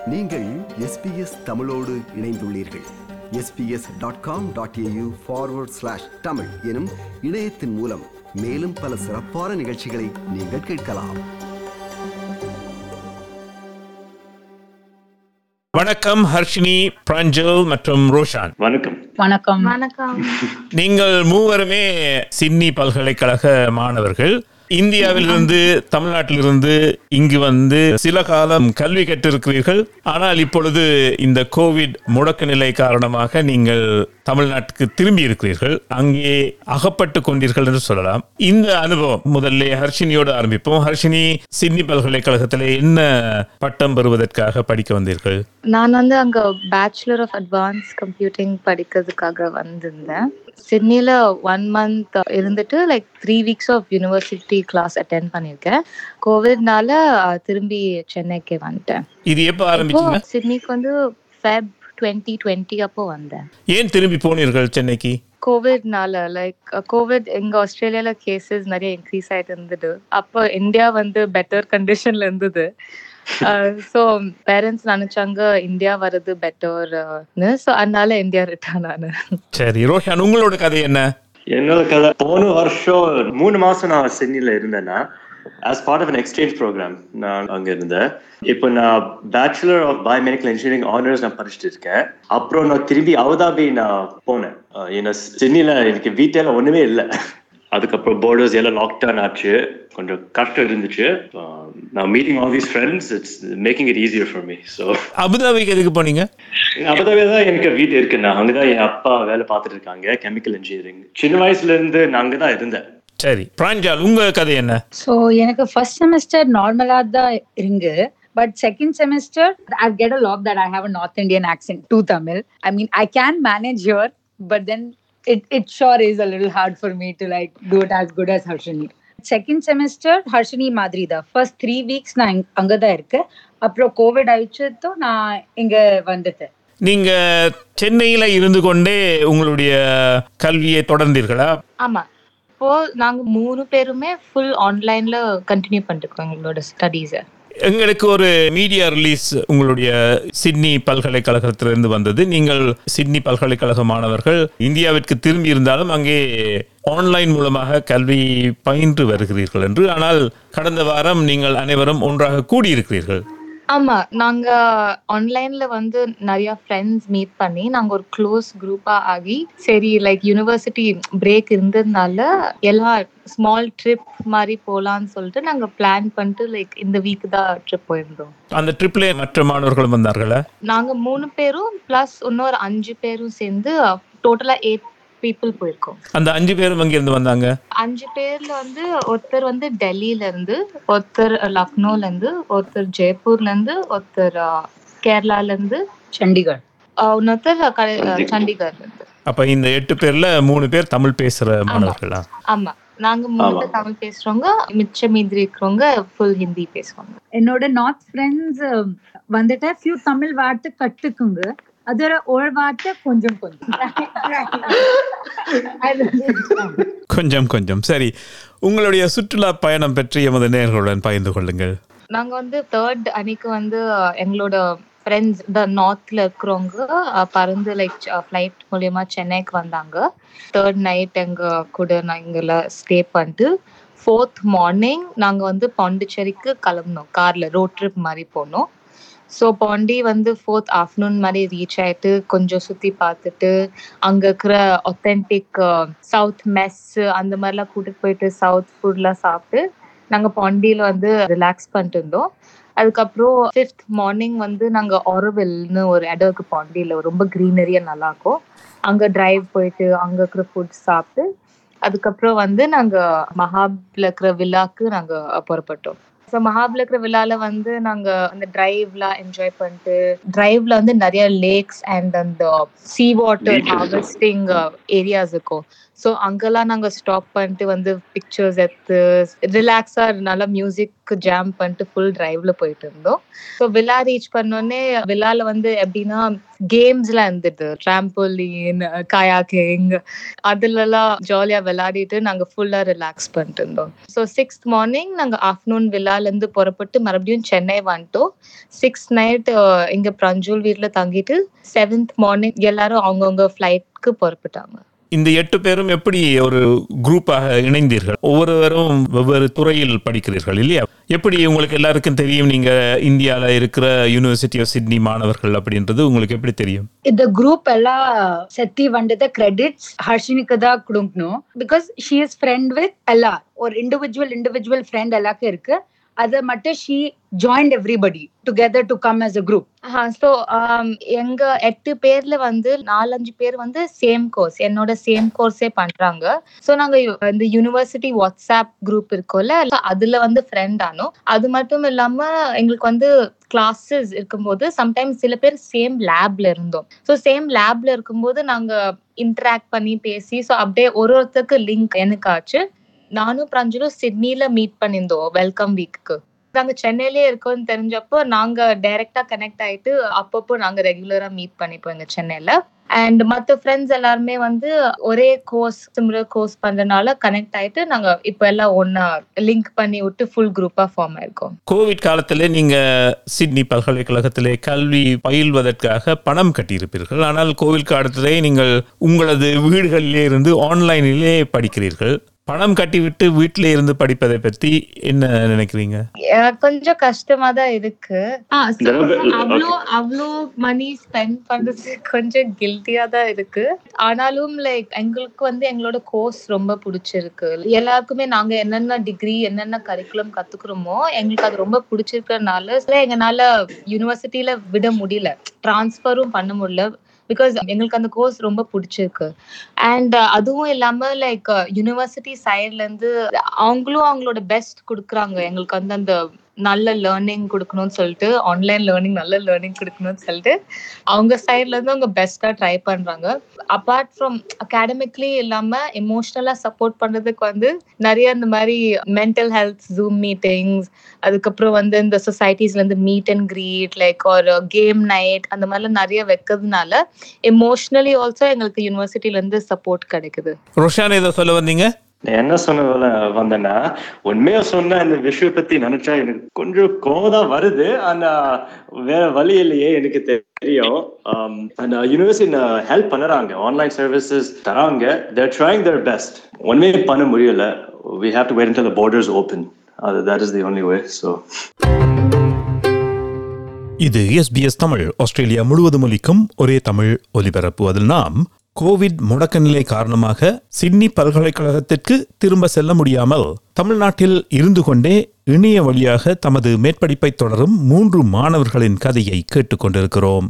நீங்கள் எஸ்பிஎஸ் தமிழோடு இணைந்துள்ளீர்கள் SBS dot com dot AU forward slash Tamil எனும் இணையத்தின் மூலம் மேலும் பல சிறப்பான நிகழ்ச்சிகளை நீங்கள் கேட்கலாம் வணக்கம் ஹர்ஷினி பிராஞ்சல் மற்றும் ரோஷான் வணக்கம் வணக்கம் வணக்கம் நீங்கள் மூவருமே சிட்னி பல்கலைக்கழக மாணவர்கள் இந்தியாவிலிருந்து தமிழ்நாட்டிலிருந்து இங்கு வந்து சில காலம் கல்வி கற்றிருக்கிறீர்கள் ஆனால் இப்பொழுது இந்த கோவிட் முடக்க நிலை காரணமாக நீங்கள் தமிழ்நாட்டுக்கு திரும்பி இருக்கிறீர்கள் அங்கே அகப்பட்டு கொண்டீர்கள் என்று சொல்லலாம் இந்த அனுபவம் முதல்ல ஹர்ஷினியோடு ஆரம்பிப்போம் ஹர்ஷினி சிட்னி பல்கலைக்கழகத்தில் என்ன பட்டம் பெறுவதற்காக படிக்க வந்தீர்கள் நான் வந்து அங்க பேச்சுலர் ஆஃப் அட்வான்ஸ் கம்ப்யூட்டிங் படிக்கிறதுக்காக வந்திருந்தேன் சிட்னில ஒன் மந்த் இருந்துட்டு like three weeks of university class attend பண்ணியிருக்கேன் கோவிட்னால அஹ், திரும்பி சென்னைக்கு வந்துட்டேன் இது எப்போ இப்போ ஆரம்பிச்சீங்க சிட்னிக்கு வந்து ஃபெப் டுவெண்ட்டி டுவெண்ட்டி அப்போ வந்தேன் ஏன் திரும்பி போனீர்கள் சென்னைக்கு கோவிட்னால லைக் கோவிட் எங்க ஆஸ்திரேலியால கேசஸ் நிறைய இன்க்ரீஸ் ஆயிட்டு இருந்தது அப்போ இந்தியா வந்து பெட்டர் கண்டிஷன்ல இருந்தது ஸோ பேரண்ட்ஸ் நினைச்சாங்க இந்தியா வர்றது பெட்டர்னு ஸோ அதனால இந்தியா ரிட்டர்ன் ஆனு சரி ரோஷான் உங்களோட கதை என்ன என்னோட கதை போன வருஷம் மூணு மாசம் நான் சிட்னில இருந்தேன்னா as part of an exchange program நான் அங்க இருந்தேன் இப்போ நான் bachelor of biomedical engineering honours நான் படிச்சுட்டு இருக்கேன் அப்புறம் நான் திரும்பி அவுதாபி நான் போனேன் அஹ் ஏன்னா சிட்னில எனக்கு வீட்டில ஒண்ணுமே இல்லை அதுக்கப்புறம் போர்டர்ஸ் எல்லாம் லாக் டவுன் ஆச்சு கொஞ்சம் கஷ்டம் இருந்துச்சு அஹ் நான் meeting all these friends it's making it easier for me so அபுதாபிக்கு எதுக்கு போனீங்க அப்பதாவே தான் எனக்கு வீடு இருக்கு நான் அங்கதான் என் அப்பா வேலை பார்த்துட்டு இருக்காங்க கெமிக்கல் இன்ஜினியரிங் சின்ன வயசுல இருந்து நான் அங்கதான் இருந்தேன் சரி பிராஞ்சால் உங்க கதை என்ன ஸோ எனக்கு ஃபர்ஸ்ட் செமஸ்டர் நார்மலாக தான் இருந்து but second semester I get a lab that I have a north Indian accent to Tamil I mean I can manage your but then it it sure is a little hard for me to like do it as good as Harshini second semester Harshini மாதிரி தான் first three weeks நான் அங்கே தான் இருக்கேன் அப்புறம் Covid ஆயிடுச்சதும் நான் இங்கே வந்துட்டேன் நீங்க சென்னையில இருந்து கொண்டே உங்களுடைய கல்வியை தொடர்ந்தீர்களா ஆமா இப்போ நாங்க மூணு பேருமே ஃபுல் ஆன்லைன்ல கண்டினியூ பண்ணிருக்கோம் எங்களோட ஸ்டடீஸை எங்களுக்கு ஒரு மீடியா ரிலீஸ் உங்களுடைய சிட்னி பல்கலைக்கழகத்திலிருந்து வந்தது நீங்கள் சிட்னி பல்கலைக்கழக மாணவர்கள் இந்தியாவிற்கு திரும்பி இருந்தாலும் அங்கே ஆன்லைன் மூலமாக கல்வி பயின்று வருகிறீர்கள் என்று ஆனால் கடந்த வாரம் நீங்கள் அனைவரும் ஒன்றாக கூடியிருக்கிறீர்கள் ஆமா நாங்க ஆன்லைன்ல வந்து நிறைய ஃப்ரெண்ட்ஸ் மீட் பண்ணி நாங்க ஒரு க்ளோஸ் குரூப்பா ஆகி சரி லைக் யூனிவர்சிட்டி பிரேக் இருந்ததுனால எல்லாம் ஸ்மால் ட்ரிப் மாதிரி போலாம்னு சொல்லிட்டு நாங்க பிளான் பண்ணிட்டு லைக் இந்த வீக் தான் ட்ரிப் போயிருந்தோம் அந்த ட்ரிப்ல மற்ற மாணவர்களும் வந்தார்களா நாங்க மூணு பேரும் பிளஸ் இன்னொரு அஞ்சு பேரும் சேர்ந்து டோட்டலா எயிட் பீப்புள் போயிருக்கோம் அந்த அஞ்சு பேரும் அங்கிருந்து வந்தாங்க அஞ்சு பேர்ல வந்து ஒருத்தர் வந்து டெல்லியில இருந்து ஒருத்தர் லக்னோல இருந்து ஒருத்தர் ஜெய்ப்பூர்ல இருந்து ஒருத்தர் அஹ், கேரளால இருந்து சண்டிகர் அஹ், இன்னொருத்தர் க- அஹ், சண்டிகர்ல இருந்து அப்ப இந்த எட்டு பேர்ல மூணு பேர் தமிழ் பேசுற மாணவர்களா ஆமா நாங்க மூணு ஆமா. பேர் தமிழ் பேசுறவங்க மிச்ச மீதி இருக்கிறவங்க ஃபுல் ஹிந்தி பேசுவாங்க என்னோட நார்த் ஃப்ரெண்ட்ஸ் வந்துட்டு ஃபியூ தமிழ் வார்த்தை கற்றுக்குங்க அதோட ஒரு வார்த்தை கொஞ்சம் கொஞ்சம் அது- கொஞ்சம் கொஞ்சம் சரி உங்களுடைய சுற்றுலா பயணம் பற்றி எமது நேர்களுடன் பகிர்ந்து கொள்ளுங்கள் நாங்க வந்து தேர்ட் அன்னைக்கு வந்து அஹ், எங்களோட ஃப்ரெண்ட்ஸ் த நார்த்ல இருக்கிறவங்க அஹ், பறந்து லைக் ஃப்ளைட் மூலியமா சென்னைக்கு வந்தாங்க தேர்ட் நைட் எங்க கூட நாங்கள ஸ்டே பண்ணிட்டு ஃபோர்த் மார்னிங் நாங்க வந்து பாண்டிச்சேரிக்கு கிளம்புனோம் கார்ல ரோட் ட்ரிப் மாதிரி போனோம் ஸோ பாண்டி வந்து ஃபோர்த் ஆஃப்டர்நூன் மாதிரி ரீச் ஆயிட்டு கொஞ்சம் சுத்தி பார்த்துட்டு அங்க இருக்கிற ஒத்தென்டிக் சவுத் மெஸ் அந்த மாதிரிலாம் கூட்டிட்டு போயிட்டு சவுத் ஃபுட்லாம் சாப்பிட்டு நாங்க பாண்டியில வந்து ரிலாக்ஸ் பண்ணிட்டு இருந்தோம் அதுக்கப்புறம் ஃபிஃப்த் மார்னிங் வந்து நாங்க ஆரோவில்னு ஒரு இடம் இருக்கு பாண்டியில ரொம்ப க்ரீனரியா நல்லா இருக்கும் அங்க டிரைவ் போயிட்டு அங்க இருக்கிற ஃபுட் சாப்பிட்டு அதுக்கப்புறம் வந்து நாங்க மகாப்ல இருக்கிற விழாக்கு நாங்க புறப்பட்டோம் ஸோ மகாப்ல இருக்கிற விழால வந்து நாங்க அந்த டிரைவ்லாம் என்ஜாய் பண்ணிட்டு டிரைவ்ல வந்து நிறைய லேக்ஸ் அண்ட் அந்த sea water Beaches. Harvesting areas இருக்கும் ஸோ அங்கெல்லாம் நாங்க ஸ்டாப் பண்ணிட்டு வந்து பிக்சர்ஸ் எடுத்து ரிலாக்ஸா நல்லா மியூசிக் ஜாம் பண்ணிட்டு ஃபுல் டிரைவ்ல போயிட்டு இருந்தோம் ஸோ விழா ரீச் பண்ணோடனே விழால வந்து எப்படின்னா கேம்ஸ்லாம் இருந்தது ட்ராம்போலின் கயாக்கிங் அதுலலாம் ஜாலியா விளையாடிட்டு நாங்க ஃபுல்லா ரிலாக்ஸ் பண்ணிட்டு இருந்தோம் ஸோ சிக்ஸ்த் மார்னிங் நாங்க ஆஃப்டர்நூன் விழால இருந்து புறப்பட்டு மறுபடியும் சென்னை வந்துட்டோம் சிக்ஸ் நைட் இங்க பிரஞ்சூல் வீட்ல தங்கிட்டு செவன்த் மார்னிங் எல்லாரும் அவங்கவுங்க ஃபிளைட்க்கு புறப்பட்டாங்க இந்த எட்டு பேரும் எப்படி ஒரு குரூப்பாக இணைந்தீர்கள் ஒவ்வொருவரும் வெவ்வேறு துறையில் படிக்கிறீர்கள் இல்லையா எப்படி உங்களுக்கு எல்லாருக்கும் தெரியும் நீங்க இந்தியால இருக்கிற யூனிவர்சிட்டி ஆஃப் சிட்னி மாணவர்கள் அப்படின்றது உங்களுக்கு எப்படி தெரியும் இந்த குரூப் எல்லாம் செத்தி வந்தத கிரெடிட்ஸ் ஹர்ஷினிக்கு தான் கொடுக்கணும் because she is friend with எல்லா ஒரு இண்டிவிஜுவல் இண்டிவிஜுவல் ஃப்ரெண்ட் எல்லாருக்கும் இருக்கு அதை மட்டும் she joint everybody together to come as a group so எங்க எட்டு பேர்ல வந்து நாலஞ்சு பேர் வந்து சேம் கோர்ஸ் என்னோட சேம் கோர்ஸே பண்றாங்க ஸோ நாங்க இந்த யூனிவர்சிட்டி வாட்ஸ்அப் குரூப் இருக்கோம்ல அதுல வந்து ஃப்ரெண்ட் ஆனோம் அது மட்டும் இல்லாம எங்களுக்கு வந்து கிளாஸஸ் இருக்கும்போது சம்டைம்ஸ் சில பேர் சேம் லேப்ல இருந்தோம் ஸோ சேம் லேப்ல இருக்கும்போது நாங்க இன்டராக்ட் பண்ணி பேசி ஸோ அப்படியே ஒரு ஒருத்தருக்கு லிங்க் எனக்கு ஆச்சு நானும் பிரஞ்சலும் சிட்னில மீட் பண்ணியிருந்தோம் வெல்கம் வீக்கு நாங்க சென்னையிலே இருக்கோம்னு தெரிஞ்சப்போ நாங்க டைரக்டா கனெக்ட் ஆயிட்டு அப்பப்போ நாங்க ரெகுலரா மீட் பண்ணிப்போம் எங்க சென்னையில அண்ட் மத்த ஃப்ரெண்ட்ஸ் எல்லாருமே வந்து ஒரே கோர்ஸ் சிமிலர் கோர்ஸ் பண்றதுனால கனெக்ட் ஆயிட்டு நாங்க இப்ப எல்லாம் ஒன்னா லிங்க் பண்ணி விட்டு ஃபுல் குரூப்பா ஃபார்ம் ஆயிருக்கோம் கோவிட் காலத்திலே நீங்க சிட்னி பல்கலைக்கழகத்திலே கல்வி பயில்வதற்காக பணம் கட்டியிருப்பீர்கள் ஆனால் கோவிட் காலத்திலே நீங்கள் உங்களது வீடுகளிலே இருந்து ஆன்லைனிலே படிக்கிறீர்கள் பணம் கட்டிவிட்டு வீட்டிலே இருந்து படிப்பதை பற்றி என்ன நினைக்கிறீங்க எனக்கு கொஞ்சம் கஷ்டமா தான் இருக்கு ஆ, so தடவை- அவ்வளோ அவ்வளோ மணி ஸ்பெண்ட் பண்றது கொஞ்சம் கில்ட்டியா தான் இருக்கு ஆனாலும் லைக் எங்களுக்கு வந்து எங்களோட கோர்ஸ் ரொம்ப பிடிச்சிருக்கு எல்லாருக்குமே நாங்க என்னென்ன டிகிரி என்னென்ன கரிக்குலம் கத்துக்கிறோமோ எங்களுக்கு அது ரொம்ப பிடிச்சிருக்கறனால சில எங்கனால யூனிவர்சிட்டியில விட முடியல டிரான்ஸ்ஃபரும் பண்ண முடியல பிகாஸ் எங்களுக்கு அந்த கோர்ஸ் ரொம்ப பிடிச்சிருக்கு அண்ட் அதுவும் இல்லாம லைக் யூனிவர்சிட்டி சைட்ல இருந்து அவங்களும் அவங்களோட பெஸ்ட் கொடுக்குறாங்க எங்களுக்கு வந்து அந்த நல்ல லேர்னிங் கொடுக்கணும்னு சொல்லிட்டு ஆன்லைன் லேர்னிங் நல்ல லேர்னிங் கொடுக்கணும்னு சொல்லிட்டு அவங்க சைட்ல இருந்து அவங்க பெஸ்டா ட்ரை பண்றாங்க அப்பார்ட் ஃப்ரம் அகாடமிக்லி இல்லாம எமோஷனலா சப்போர்ட் பண்றதுக்கு வந்து நிறைய இந்த மாதிரி மென்டல் ஹெல்த் ஜூம் மீட்டிங்ஸ் அதுக்கப்புறம் வந்து இந்த சொசைட்டிஸ்ல இருந்து மீட் அண்ட் கிரீட் லைக் ஒரு கேம் நைட் அந்த மாதிரிலாம் நிறைய வைக்கிறதுனால எமோஷனலி ஆல்சோ எங்களுக்கு யூனிவர்சிட்டில இருந்து சப்போர்ட் கிடைக்குது ரோஷான் ஏதோ சொல்ல வந்தீங்க நான் என்ன சொன்ன வந்தேன்னா உண்மையா சொன்ன இந்த விஷயம் பத்தி நினைச்சா எனக்கு கொஞ்சம் கோவம் வருது ஆனா வேற வழி இல்லையே எனக்கு தெரியும் ஆம், அந்த யூனிவர்சிட்டி ஹெல்ப் பண்ணுறாங்க ஆன்லைன் சர்வீசஸ் தராங்க தேர் ட்ரைங் தேர் பெஸ்ட் ஒன்றுமே பண்ண முடியல we have to wait until the borders open uh, that is the only way so இது எஸ்பிஎஸ் தமிழ் ஆஸ்திரேலியா முழுவதும் ஒலிக்கும் ஒரே தமிழ் ஒலிபரப்பு அதில் நாம் கோவிட் முடக்க நிலை காரணமாக சிட்னி பல்கலைக்கழகத்திற்கு திரும்ப செல்ல முடியாமல் தமிழ்நாட்டில் இருந்து கொண்டே இணைய வழியாக தமது மேற்படிப்பை தொடரும் மூன்று மாணவர்களின் கதையை கேட்டுக்கொண்டிருக்கிறோம்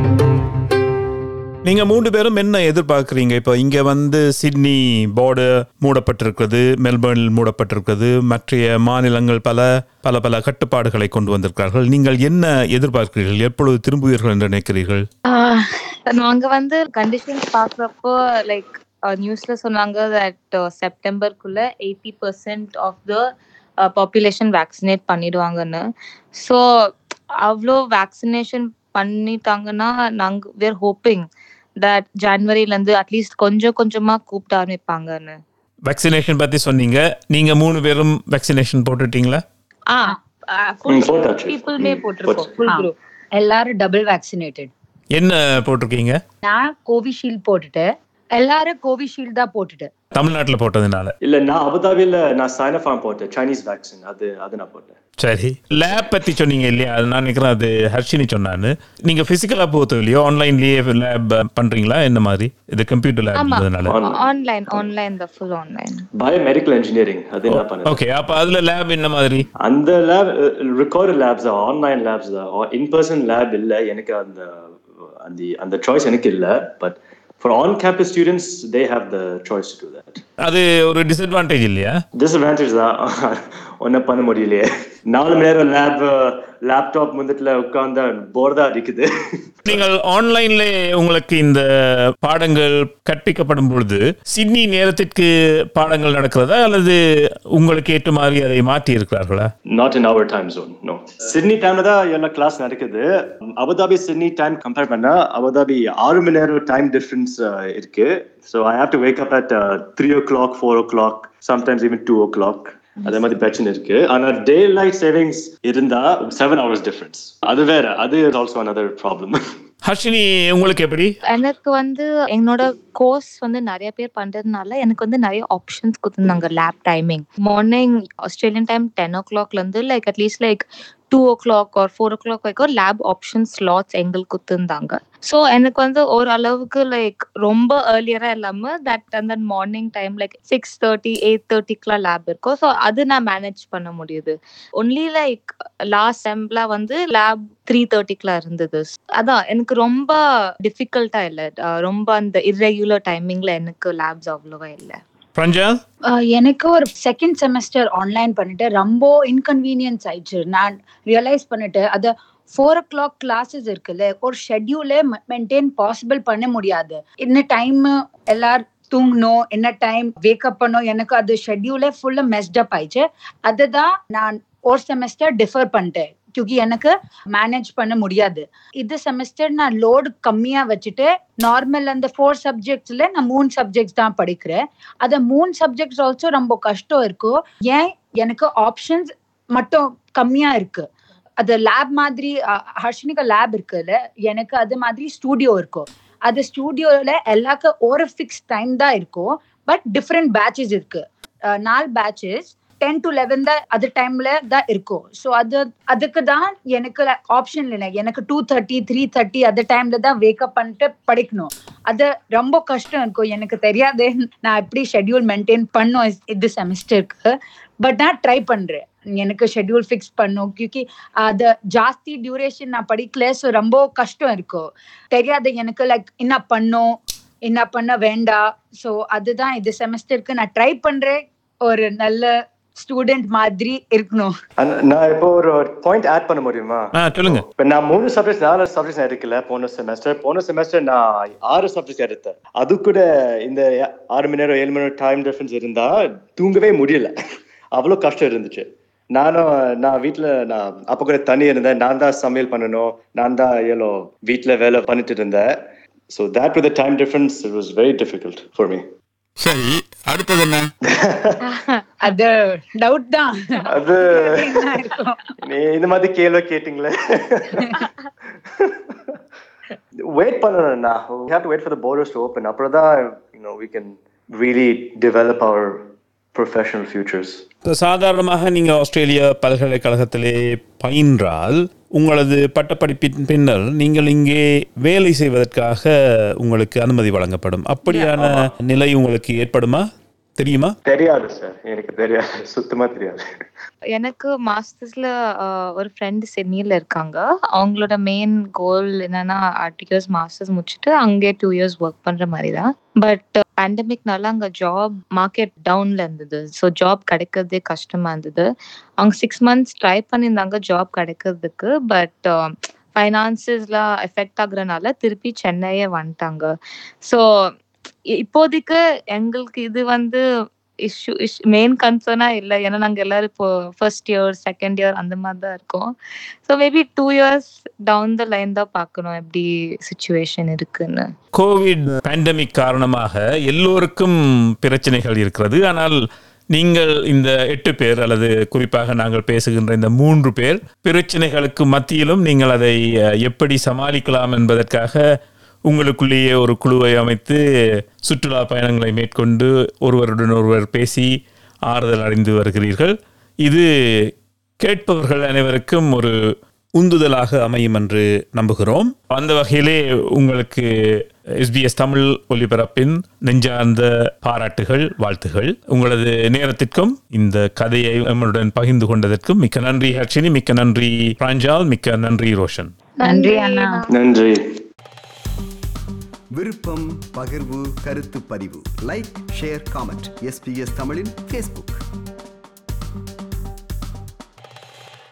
நீங்க மூன்று பேரும் என்ன எதிர்பார்க்குறீங்க இப்போ இங்க வந்து சிட்னி போர்டு மூடப்பட்டிருக்கிறது மெல்பர்னில் மூடப்பட்டிருக்கிறது மற்ற மாநிலங்கள் பல பல பல கட்டுப்பாடுகளை கொண்டு வந்திருக்கிறார்கள் நீங்கள் என்ன எதிர்பார்க்கிறீர்கள் எப்பொழுது திரும்புவீர்கள் என்று நினைக்கிறீர்கள் ஆஹ் நாங்க வந்து கண்டிஷன்ஸ் பாக்குறப்போ லைக் நியூஸ்ல சொன்னாங்க தட் செப்டம்பருக்குள்ள eighty percent of the population vaccinate பண்ணிடுவாங்கன்னு ஸோ அவ்வளோ வேக்சினேஷன் பண்ணிட்டாங்கன்னா நாங்க வேர் ஹோப்பிங் தட் ஜனவரில இருந்து அட்லீஸ்ட் கொஞ்சம் கொஞ்சமா கூப்பிட ஆரம்பிப்பாங்கன்னு வேக்சினேஷன் பத்தி சொன்னீங்க நீங்க மூணு பேரும் வேக்சினேஷன் போட்டுட்டீங்களா ஆ ம், போட்டாச்சு. பீப்புள்மே போட்டிருக்கோம் ஃபுல் ஆ. குரூப் எல்லாரும் டபுள் வேக்சினேட்டட் என்ன போட்டிருக்கீங்க நான் கோவிஷீல்டு போட்டுட்டு எல்லாரும் கோவிஷீல்டு தான் போட்டுட்டு தமிழ்நாட்டில் போட்டதுனால இல்ல நான் அபுதாபில நான் சைனஃபார்ம் போட்டேன் சைனீஸ் வேக்சின் அது அது நான் போட்டேன் சரி லேப் பத்தி சொன்னீங்க இல்லையா அது நான் நினைக்கிறேன் அது ஹர்ஷினி சொன்னான்னு நீங்க பிசிக்கலா போகிறது இல்லையோ ஆன்லைன்லயே லேப் பண்றீங்களா என்ன மாதிரி இது கம்ப்யூட்டர் லேப் ஆமா. இருந்ததுனால online online the full online biomedical engineering அது நான் பண்ணேன் ஓகே அப்ப அதுல லேப் என்ன மாதிரி அந்த லேப் ரெக்கார்டு லேப்ஸ் தான் ஆன்லைன் லேப்ஸ் தான் இன் பர்சன் லேப் இல்ல எனக்கு அந்த அந்த அந்த சாய்ஸ் எனக்கு இல்ல but for on campus students they have the choice to do that அது ஒரு டிஸ்அட்வான்டேஜ் இல்லையா டிஸ்அட்வான்டேஜ் தான் ஒன்றும் பண்ண முடியலையே நாலு மணி நேரம் லேப் லேப்டாப் முந்தத்துல உட்கார்ந்தா போர்தா இருக்குது நீங்கள் ஆன்லைன்ல உங்களுக்கு இந்த பாடங்கள் கற்பிக்கப்படும் பொழுது சிட்னி நேரத்திற்கு பாடங்கள் நடக்கிறதா அல்லது உங்களுக்கு ஏற்ற மாதிரி அதை மாற்றி இருக்கிறார்களா not in our time zone no Sydney டைம்ல தான் எல்லா கிளாஸ் நடக்குது அபுதாபி சிட்னி டைம் கம்பேர் பண்ணா அபுதாபி ஆறு மணி நேரம் டைம் டிஃபரன்ஸ் இருக்கு so I have to wake up at three o'clock four o'clock sometimes even two o'clock அதே மாதிரி பிரச்சனை இருக்கு ஆனா டே லைட் சேவிங்ஸ் இருந்தா செவன் ஹவர்ஸ் டிஃபரன்ஸ் அது வேற அது ஆல்சோ அனதர் ப்ராப்ளம் ஹர்ஷினி உங்களுக்கு எப்படி எனக்கு வந்து என்னோட கோர்ஸ் வந்து நிறைய பேர் பண்றதுனால எனக்கு வந்து நிறைய ஆப்ஷன்ஸ் கொடுத்துருந்தாங்க lab timing morning Australian time டென் ஓ கிளாக்ல இருந்து like at least like two o'clock or four o'clock வரைக்கும் லேப் ஆப்ஷன் ஸ்லாட்ஸ் எங்களுக்கு கொடுத்துருந்தாங்க ஸோ எனக்கு வந்து ஒரு அளவுக்கு லைக் ரொம்ப ஏர்லியரா இல்லாம தட் அந்த morning time like six thirty eight தேர்ட்டிக்குலாம் லேப் இருக்கும் ஸோ அது நான் மேனேஜ் பண்ண முடியுது ஒன்லி லைக் லாஸ்ட் செம்ல வந்து லேப் த்ரீ தேர்ட்டிக்குலாம் இருந்தது அதான் எனக்கு ரொம்ப டிஃபிகல்ட்டா இல்லை அஹ் ரொம்ப அந்த இர்ரெகுலர் டைமிங்ல எனக்கு லேப்ஸ் அவ்வளோவா இல்லை பிரஞ்சால் ஆஹ் எனக்கு ஒரு செகண்ட் செமஸ்டர் ஆன்லைன் பண்ணிட்டு ரொம்ப இன்கன்வீனியன்ஸ் ஆயிடுச்சு நான் ரியலைஸ் பண்ணிட்டு அது ஃபோர் ஓ கிளாக் கிளாஸஸ் இருக்குல்ல ஒரு ஷெட்யூலே மெயின்டைன் பாசிபிள் பண்ண முடியாது என்ன டைம் எல்லாரும் தூங்கணும் என்ன டைம் வேக்கப் பண்ணணும் எனக்கு அது ஷெட்யூலே ஃபுல்லா மெஸ்ட் அப் ஆயிடுச்சு அதுதான் நான் ஒரு செமஸ்டர் டிஃபர் பண்ணிட்டேன் கியூக்கி எனக்கு மேனேஜ் பண்ண முடியாது இது செமஸ்டர் நான் லோடு கம்மியா வச்சுட்டு நார்மல் அந்த ஃபோர் சப்ஜெக்ட்ஸ்ல நான் மூணு சப்ஜெக்ட்ஸ் தான் படிக்கிறேன் அது மூணு சப்ஜெக்ட்ஸ் ஆல்சோ ரொம்ப கஷ்டம் இருக்கும் ஏன் எனக்கு ஆப்ஷன்ஸ் மட்டும் கம்மியா இருக்கு அது லேப் மாதிரி அஹ், ஹர்ஷினிக்கு லேப் இருக்குல்ல எனக்கு அது மாதிரி ஸ்டூடியோ இருக்கும் அது ஸ்டூடியோல எல்லாருக்கும் ஒரு ஃபிக்ஸ் டைம் தான் இருக்கும் பட் டிஃப்ரெண்ட் பேட்சஸ் இருக்கு அஹ், நாலு பேட்சஸ் டென் டு லெவன் தான் அது டைம்ல தான் இருக்கும் ஸோ அது அதுக்கு தான் எனக்கு ஆப்ஷன் இல்லை எனக்கு டூ தேர்ட்டி த்ரீ தேர்ட்டி அந்த டைம்ல தான் வேக்கப் பண்ணிட்டு படிக்கணும் அது ரொம்ப கஷ்டம் இருக்கும் எனக்கு தெரியாது நான் எப்படி ஷெட்யூல் மெயின்டைன் பண்ணும் இஸ்- இது செமஸ்டருக்கு பட் நான் ட்ரை பண்றேன் எனக்கு ஷெட்யூல் ஃபிக்ஸ் பண்ணும் கியூக்கி அது ஜாஸ்தி டியூரேஷன் நான் படிக்கல ஸோ ரொம்ப கஷ்டம் இருக்கும் தெரியாது எனக்கு லைக் என்ன பண்ணும் என்ன பண்ண வேண்டாம் ஸோ அதுதான் இது செமஸ்டருக்கு நான் ட்ரை பண்றேன் ஒரு நல்ல ஸ்டூடெண்ட் மாதிரி இருக்கணும் நான் இப்போ ஒரு பாயிண்ட் ஆட் பண்ண முடியுமா ஆ சொல்லுங்க இப்ப நான் மூணு சப்ஜெக்ட் நாலு சப்ஜெக்ட் எடுக்கல போன செமஸ்டர் போன செமஸ்டர் நான் ஆறு சப்ஜெக்ட் எடுத்தேன் அது கூட இந்த ஆறு மணி நேரம் ஏழு மணி நேரம் டைம் டிஃபரன்ஸ் இருந்தா தூங்கவே முடியல அவ்வளோ கஷ்டம் இருந்துச்சு நானும் நான் வீட்ல நான் அப்ப கூட தனி இருந்தேன் நான் தான் சமையல் பண்ணணும் நான் தான் ஏலோ வீட்ல வேலை பண்ணிட்டு இருந்தேன் so that with time difference it was very difficult for me சரி அடுத்தது என்ன அது டவுட் தான் அது என்ன இருக்கும் நீ இந்த மாதிரி கேள்வி கேட்டீங்களே வெயிட் பண்ணணும்னா we have to wait for the borders to open அப்புறம் தான் you know we can really develop our professional futures சாதாரணமாக நீங்கள் ஆஸ்திரேலியா பல்கலைக்கழகத்திலே பயின்றால் உங்களது பட்டப்படிப்பின் பின்னர் நீங்கள் இங்கே வேலை செய்வதற்காக உங்களுக்கு அனுமதி வழங்கப்படும் அப்படியான நிலை உங்களுக்கு ஏற்படுமா தெரியுமா தெரியாது சார் எனக்கு தெரியாது சுத்தமா தெரியாது எனக்கு மாஸ்டர்ஸ்ல ஒரு ஃப்ரெண்ட் சென்னியில் இருக்காங்க அவங்களோட மெயின் கோல் என்னன்னா டூ இயர்ஸ் மாஸ்டர்ஸ் முடிச்சுட்டு அங்கே டூ இயர்ஸ் ஒர்க் பண்ற மாதிரி தான் பட் பேண்டமிக்னால அங்க ஜாப் மார்க்கெட் டவுன்ல இருந்தது ஸோ ஜாப் கிடைக்கிறதே கஷ்டமா இருந்தது அவங்க சிக்ஸ் மந்த்ஸ் ட்ரை பண்ணியிருந்தாங்க ஜாப் கிடைக்கிறதுக்கு பட் ஃபைனான்சஸ்லாம் எஃபெக்ட் ஆகுறனால திருப்பி சென்னையே வந்துட்டாங்க ஸோ இப்போதைக்கு எங்களுக்கு இது வந்து இஷ்யூ மெயின் கன்சர்னா இல்லை ஏன்னா நாங்கள் எல்லாரும் இப்போ ஃபர்ஸ்ட் இயர் செகண்ட் இயர் அந்த மாதிரி தான் இருக்கோம் so maybe two years down the line தான் பார்க்கணும் எப்படி சுச்சுவேஷன் இருக்குன்னு கோவிட் பேண்டமிக் காரணமாக எல்லோருக்கும் பிரச்சனைகள் இருக்கிறது ஆனால் நீங்கள் இந்த எட்டு பேர் அல்லது குறிப்பாக நாங்கள் பேசுகின்ற இந்த மூன்று பேர் பிரச்சனைகளுக்கு மத்தியிலும் நீங்கள் அதை அஹ், எப்படி சமாளிக்கலாம் என்பதற்காக உங்களுக்குள்ளேயே ஒரு குழுவை அமைத்து சுற்றுலா பயணங்களை மேற்கொண்டு ஒருவருடன் ஒருவர் பேசி ஆறுதல் அடைந்து வருகிறீர்கள் இது கேட்பவர்கள் அனைவருக்கும் ஒரு உந்துதலாக அமையும் என்று நம்புகிறோம் அந்த வகையிலே உங்களுக்கு எஸ்பிஎஸ் தமிழ் ஒலிபரப்பின் நெஞ்சார்ந்த பாராட்டுகள் வாழ்த்துகள் உங்களது நேரத்திற்கும் இந்த கதையை நம்முடன் பகிர்ந்து கொண்டதற்கும் மிக்க நன்றி ஹர்ஷினி மிக்க நன்றி பிராஞ்சால் மிக்க நன்றி ரோஷன் நன்றி அண்ணா நன்றி விருப்பம் பகிர்வு கருத்து பதிவு லைக் ஷேர் காமெண்ட் எஸ்பிஎஸ் தமிழின் ஃபேஸ்புக்